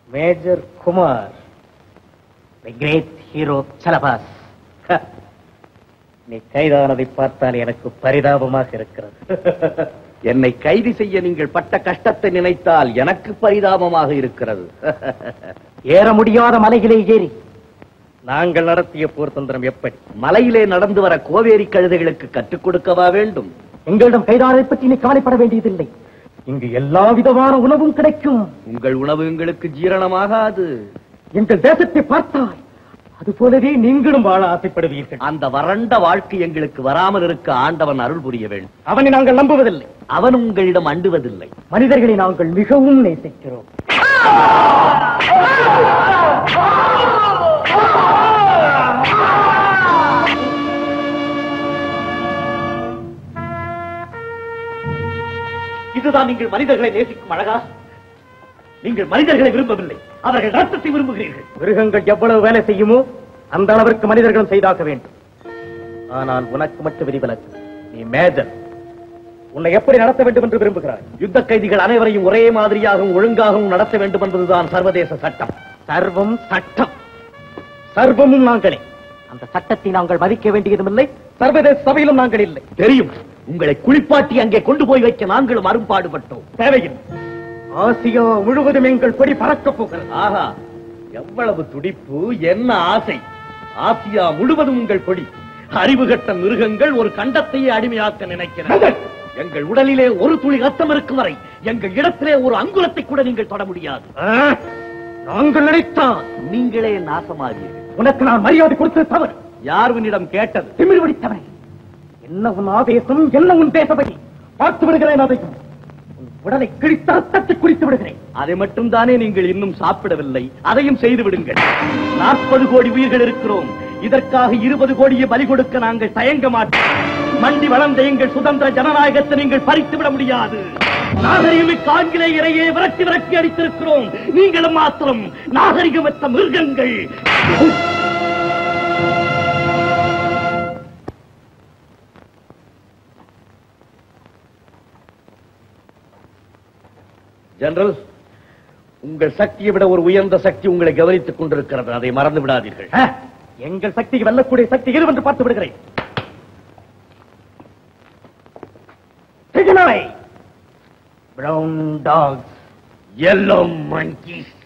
major Kumar the great hero சலபாஸ் நீ கைதானதை பார்த்தால் எனக்கு பரிதாபமாக இருக்கிறது என்னை கைது செய்ய நீங்கள் பட்ட கஷ்டத்தை நினைத்தால் எனக்கு பரிதாபமாக இருக்கிறது ஏற முடியாத மலையிலே ஏறி நாங்கள் நடத்திய போர் தந்திரம் எப்படி மலையிலே நடந்து வர கோவேரி கழுதைகளுக்கு கற்றுக் கொடுக்கவா வேண்டும் எங்களிடம் கைதானதை பற்றி நீ கவலைப்பட வேண்டியதில்லை இங்கு எல்லா விதமான உணவும் கிடைக்கும் உங்கள் உணவு எங்களுக்கு ஜீரணமாகாது எங்கள் தேசத்தை பார்த்தாய் அது போலவே நீங்களும் வாழ ஆசைப்படுவீர்கள் அந்த வறண்ட வாழ்க்கை எங்களுக்கு வராமல் இருக்க ஆண்டவன் அருள் புரிய வேண்டும் அவனை நாங்கள் நம்புவதில்லை அவன் உங்களிடம் அண்டுவதில்லை மனிதர்களை நாங்கள் மிகவும் நேசிக்கிறோம் இதுதான் நீங்கள் மனிதர்களை நேசிக்கும் அழகா நீங்கள் மனிதர்களை விரும்பவில்லை அவர்கள் ரத்தத்தை விரும்புகிறீர்கள் மிருகங்கள் எவ்வளவு வேலை செய்யுமோ அந்த அளவிற்கு மனிதர்களும் செய்தாக வேண்டும் ஆனால் உனக்கு மட்டும் விதிவிலக்கு நீ மேஜர் உன்னை எப்படி நடத்த வேண்டும் என்று விரும்புகிறாய் யுத்த கைதிகள் அனைவரையும் ஒரே மாதிரியாகவும் ஒழுங்காகவும் நடத்த வேண்டும் என்பதுதான் சர்வதேச சட்டம் சர்வம் சட்டம் சர்வமும் நாங்களே அந்த சட்டத்தை நாங்கள் மதிக்க வேண்டியதும் இல்லை சர்வதேச சபையிலும் நாங்கள் இல்லை தெரியும் உங்களை குளிப்பாட்டி அங்கே கொண்டு போய் வைக்க நாங்களும் அரும்பாடுபட்டோம் தேவையில்லை ஆசியா முழுவதும் எங்கள் கொடி பறக்கப் போகிறது ஆஹா எவ்வளவு துடிப்பு என்ன ஆசை ஆசியா முழுவதும் உங்கள் கொடி அறிவு கட்ட மிருகங்கள் ஒரு கண்டத்தையே அடிமையாக்க நினைக்கிறது எங்கள் உடலிலே ஒரு துளி ரத்தம் இருக்கும் வரை எங்கள் இடத்திலே ஒரு அங்குலத்தை கூட நீங்கள் தொட முடியாது ஆ, நாங்கள் நினைத்தான் நீங்களே நாசமாவீர்கள் உனக்கு நான் மரியாதை கொடுத்தது தவறு யார் உன்னிடம் கேட்டது திமிர் பிடித்தவனே என்ன உன் ஆவேசம் என்ன உன் தேசபதி பார்த்து விடுகிறேன் அதையும் உன் உடலை கிழித்த ரத்தத்தை குடித்து விடுகிறேன் அதை மட்டும் தானே நீங்கள் இன்னும் சாப்பிடவில்லை அதையும் செய்து விடுங்கள் நாற்பது கோடி உயிர்கள் இருக்கிறோம் இதற்காக இருபது கோடியை பலி கொடுக்க நாங்கள் தயங்க மாட்டோம் மண்டி வளர்ந்த எங்கள் சுதந்திர ஜனநாயகத்தை நீங்கள் பறித்து விட முடியாது நாகரிகமிக்க ஆங்கிலேயரையே விரட்டி விரட்டி அடித்திருக்கிறோம் நீங்களும் மாத்திரம் நாகரிகமற்ற மிருகங்கள் ஜெனரல் உங்கள் சக்தியை விட ஒரு உயர்ந்த சக்தி உங்களை கவனித்துக் கொண்டிருக்கிறது அதை மறந்து விடாதீர்கள் ஆ, எங்கள் சக்திக்கு வெல்லக்கூடிய சக்தி எதுவென்று பார்த்து விடுகிறேன் பிரவுன் டாக்ஸ் எல்லோ monkeys